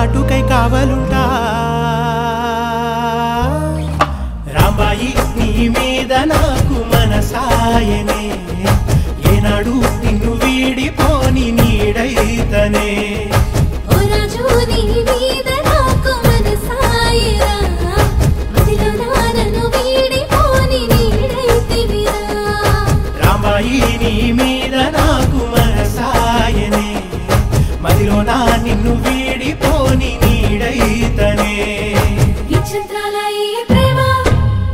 కాటుకై కావలుంటా రాంబాయి నీ మీద నాకు మనసాయనే ఏనాడు నిన్ను వీడిపోని నీడైతనే